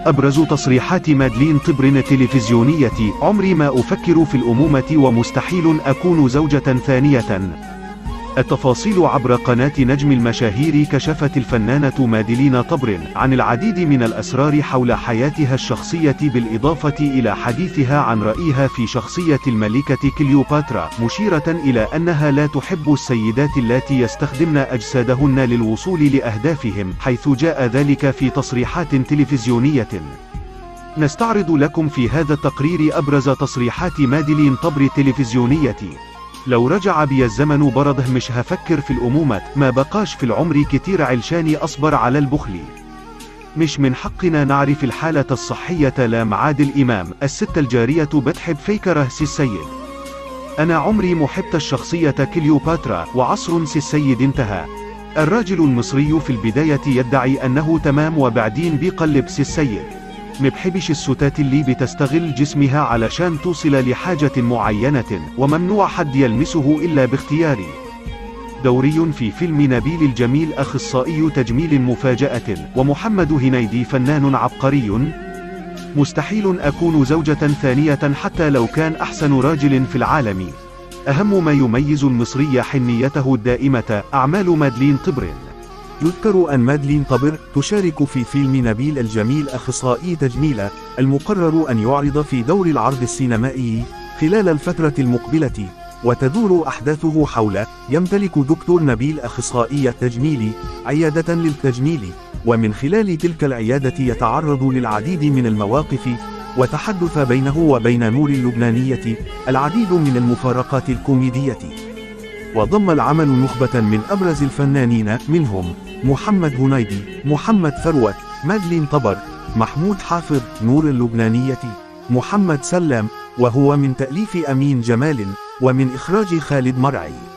أبرز تصريحات مادلين طبر التلفزيونية عمري ما أفكر في الأمومة ومستحيل أكون زوجة ثانية التفاصيل عبر قناة نجم المشاهير كشفت الفنانة مادلين طبر عن العديد من الأسرار حول حياتها الشخصية بالإضافة إلى حديثها عن رأيها في شخصية الملكة كليوباترا مشيرة إلى أنها لا تحب السيدات اللاتي يستخدمن أجسادهن للوصول لأهدافهم حيث جاء ذلك في تصريحات تلفزيونية نستعرض لكم في هذا التقرير أبرز تصريحات مادلين طبر التلفزيونية لو رجع بي الزمن برضه مش هفكر في الأمومة ما بقاش في العمر كتير علشاني أصبر على البخل مش من حقنا نعرف الحالة الصحية لا معاد الإمام الست الجارية بتحب فيكره سي السيد أنا عمري محبت الشخصية كليوباترا وعصر سي السيد انتهى الراجل المصري في البداية يدعي أنه تمام وبعدين بيقلب سي السيد مبحبش الستات اللي بتستغل جسمها علشان توصل لحاجة معينة وممنوع حد يلمسه إلا باختياري دوري في فيلم نبيل الجميل أخصائي تجميل مفاجأة ومحمد هنيدي فنان عبقري مستحيل أكون زوجة ثانية حتى لو كان أحسن راجل في العالم أهم ما يميز المصري حنيته الدائمة أعمال مادلين طبرين يذكر أن مادلين طبر تشارك في فيلم نبيل الجميل أخصائي تجميل المقرر أن يعرض في دور العرض السينمائي خلال الفترة المقبلة وتدور أحداثه حول يمتلك دكتور نبيل أخصائي التجميل عيادة للتجميل ومن خلال تلك العيادة يتعرض للعديد من المواقف وتحدث بينه وبين نور اللبنانية العديد من المفارقات الكوميدية وضم العمل نخبة من أبرز الفنانين منهم محمد هنيدي محمد ثروت مادلين طبر محمود حافظ نور اللبنانية محمد سلام وهو من تأليف أمين جمال ومن إخراج خالد مرعي